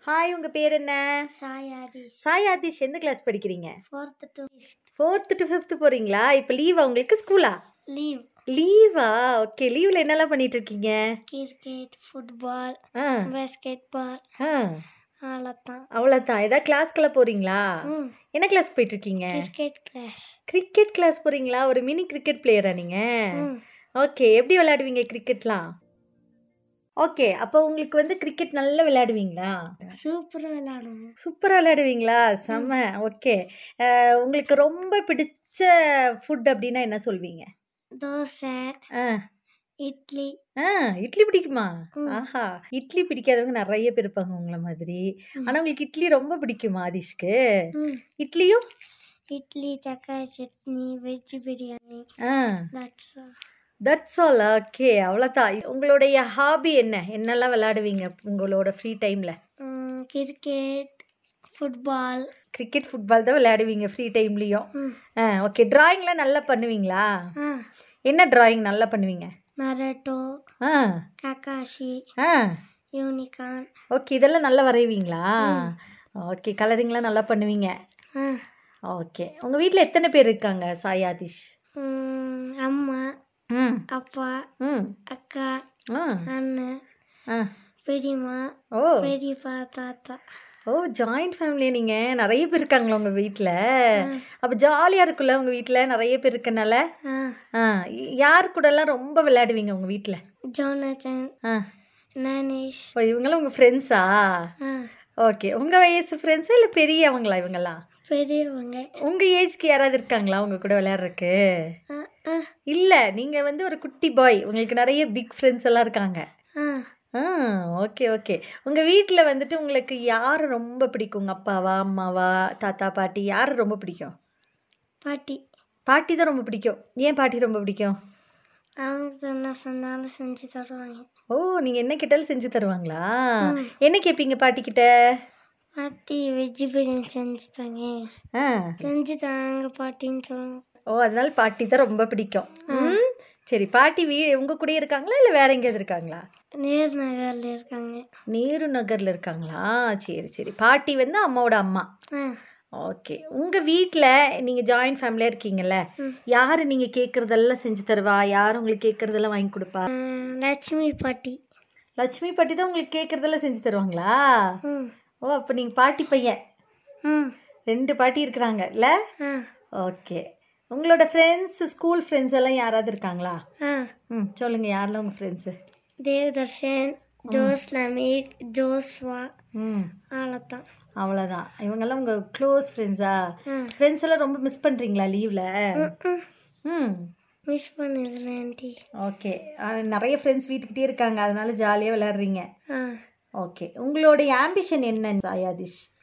Hi உங்க பேர் என்ன சாயாதிஷ் சாய் ஆதிஷ் எந்த கிளாஸ் படிக்கிறீங்க fourth to fourth to fifth போறீங்களா இப்போ லீவா உங்களுக்கு ஸ்கூலா லீவ் லீவா ஓகே லீவ்ல என்னெல்லாம் பண்ணிட்டு இருக்கீங்க கிரிக்கெட் ஃபுட்பால் ஆ பேஸ்கெட் பால் ஆ அவ்வளோதான் அவ்வளோதான் ஏதாவது கிளாஸ்க்கெல்லாம் போறீங்களா ம் என்ன கிளாஸ் போயிட்டு இருக்கீங்க கிரிக்கெட் கிளாஸ் கிரிக்கெட் கிளாஸ் போறீங்களா ஒரு மினி கிரிக்கெட் பிளேயரா நீங்க ம் ஓகே எப்படி விளையாடுவீங்க கிரிக்கெட்லாம் ஓகே அப்போ உங்களுக்கு வந்து கிரிக்கெட் நல்லா விளையாடுவீங்களா சூப்பராக விளையாடணும் சூப்பராக விளையாடுவீங்களா செம்ம ஓகே உங்களுக்கு ரொம்ப பிடிச்ச ஃபுட் அப்படின்னா என்ன சொல்வீங்க தோசை ஆ இட்லி ஆ இட்லி பிடிக்குமா ம். ஆஹா இட்லி பிடிக்காதவங்க நிறைய பேர் இருப்பாங்க உங்கள மாதிரி ம். ஆனா உங்களுக்கு இட்லி ரொம்ப பிடிக்குமா ஆதிஷ்க்கு ம் இட்லியும் இட்லி தக்காளி சட்னி வெஜ் பிரியாணி ஆ தட்ஸ் தட்ஸ் ஆல் ஓகே அவ்வளோதான் உங்களுடைய ஹாபி என்ன என்னெல்லாம் விளையாடுவீங்க உங்களோட ஃப்ரீ டைமில் கிரிக்கெட் ஃபுட்பால் கிரிக்கெட் ஃபுட்பால் தான் விளையாடுவீங்க ஃப்ரீ டைம்லேயும் ம் ஆ ஓகே டிராயிங்லாம் நல்லா பண்ணுவீங்களா ஆ என்ன டிராயிங் நல்லா பண்ணுவீங்க நரட்டோ ஆ கக்காஷி ஆ யூனிகார்ன் ஓகே இதெல்லாம் நல்லா வரைவீங்களா ஓகே கலரிங்லாம் நல்லா பண்ணுவீங்க ஆ ஓகே உங்கள் வீட்டில் எத்தனை பேர் இருக்காங்க சாயாதிஷ் ம், அம்மா ம் அப்பா ம் அக்கா ஆ அண்ணன் ஆ பெரியம்மா ஓ பெரியப்பா தாத்தா ஓ ஜாயிண்ட் ஃபேமிலியா நீங்கள் நிறைய பேர் இருக்காங்களா உங்கள் வீட்டில் அப்போ ஜாலியாக இருக்குல்ல உங்கள் வீட்டில் நிறைய பேர் இருக்கனால ஆ ஆ யார் கூடலாம் ரொம்ப விளையாடுவீங்க உங்கள் வீட்டில் ஜோனத்தன் ஆ நனேஷ் ஓ இவங்களாம் உங்கள் ஃப்ரெண்ட்ஸா ஆ ஓகே உங்கள் வயசு ஃப்ரெண்ட்ஸா இல்லை பெரியவங்களா இவங்கெல்லாம் பெரியவங்க உங்கள் ஏஜ்க்கு யாராவது இருக்காங்களா உங்கள் கூட விளையாடுறதுக்கு ஆ ஆ இல்லை நீங்கள் வந்து ஒரு குட்டி பாய் உங்களுக்கு நிறைய பிக் ஃப்ரெண்ட்ஸ் எல்லாம் இருக்காங்க ஆ ஆ ஓகே ஓகே உங்கள் வீட்டில் வந்துட்டு உங்களுக்கு யார் ரொம்ப பிடிக்கும் உங்கள் அப்பாவா அம்மாவா தாத்தா பாட்டி யார் ரொம்ப பிடிக்கும் பாட்டி பாட்டி தான் ரொம்ப பிடிக்கும் ஏன் பாட்டி ரொம்ப பிடிக்கும் அவங்க என்ன சொன்னாலும் செஞ்சு தருவாங்க ஓ நீங்கள் என்ன கேட்டாலும் செஞ்சு தருவாங்களா ம். என்ன கேட்பீங்க பாட்டிக்கிட்ட பாட்டி வெஜ் பிரியாணி செஞ்சு தாங்க ஆ செஞ்சு தாங்க பாட்டின்னு சொல்லுவாங்க ஓ அதனால பாட்டி தான் ரொம்ப பிடிக்கும் ம் சரி பாட்டி வீ உங்கள் கூட இருக்காங்களா இல்லை வேற எங்கேயாவது இருக்காங்களா நேர் நகரில் இருக்காங்க நேரு நகரில் இருக்காங்களா சரி சரி பாட்டி வந்து அம்மாவோட அம்மா ஆ ஓகே உங்கள் வீட்டில் நீங்கள் ஜாயிண்ட் ஃபேமிலியாக இருக்கீங்கல்ல ம். யார் நீங்கள் கேட்குறதெல்லாம் செஞ்சு தருவா யார் உங்களுக்கு கேட்குறதெல்லாம் வாங்கி கொடுப்பா ஆ, லட்சுமி பாட்டி லட்சுமி பாட்டி தான் உங்களுக்கு கேட்குறதெல்லாம் செஞ்சு தருவாங்களா ம் ஓ அப்போ நீங்கள் பாட்டி பையன் ம் ரெண்டு பாட்டி இருக்கிறாங்க இல்ல ஆ ஓகே உங்களோட ஃப்ரெண்ட்ஸ் ஸ்கூல் ஃப்ரெண்ட்ஸ் எல்லாம் யாராவது இருக்காங்களா ஆ ம் சொல்லுங்கள் யாரெல்லாம் உங்கள் ஃப்ரெண்ட்ஸு தேவதர்ஷன் ஜோஸ் லமிக் ஜோஸ்வா ம் அவ்வளோதான் அவ்வளோதான் இவங்கெல்லாம் உங்கள் க்ளோஸ் ஃப்ரெண்ட்ஸா ம் ஃப்ரெண்ட்ஸ் எல்லாம் ரொம்ப மிஸ் பண்ணுறீங்களா லீவில் ம் மிஸ் பண்ணதில்ல ஆண்டி ஓகே நிறைய ஃப்ரெண்ட்ஸ் வீட்டுக்கிட்டே இருக்காங்க அதனால ஜாலியாக விளையாடுறீங்க ஆ ஓகே உங்களுடைய ஆம்பிஷன் என்ன சாயாதிஷ்